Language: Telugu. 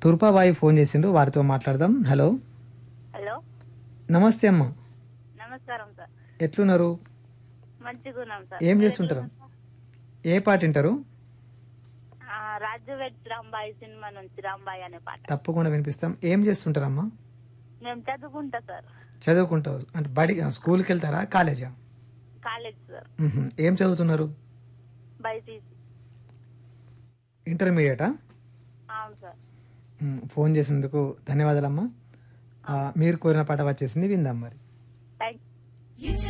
తూర్పాబాయి ఫోన్ చేసిండ్రు వారితో మాట్లాడదాం హలో హలో నమస్తే అమ్మ నమస్కారం సార్ ఎట్లున్నారు మంచిగా ఉన్నాం సార్ ఏం చేస్తుంటారు ఏ పాట వింటారు ఆ, రాజు వెట్ రాంబాయి సినిమా నుంచి రాంబాయి అనే పాట తప్పకుండా వినిపిస్తాం ఏం చేస్తుంటారమ్మా మేము చదువుకుంటా సార్ చదువుకుంటావు అంటే బడి స్కూల్కి వెళ్తారా కాలేజా కాలేజ్ సార్ మ్హూ. ఏం చదువుతున్నారు బైసీసీ ఇంటర్మీడియటా అవును సార్ మ్, ఫోన్ చేసినందుకు ధన్యవాదాలమ్మా ఆ, మీరు కోరిన పాట వచ్చేసింది విందాం మరి థ్యాంక్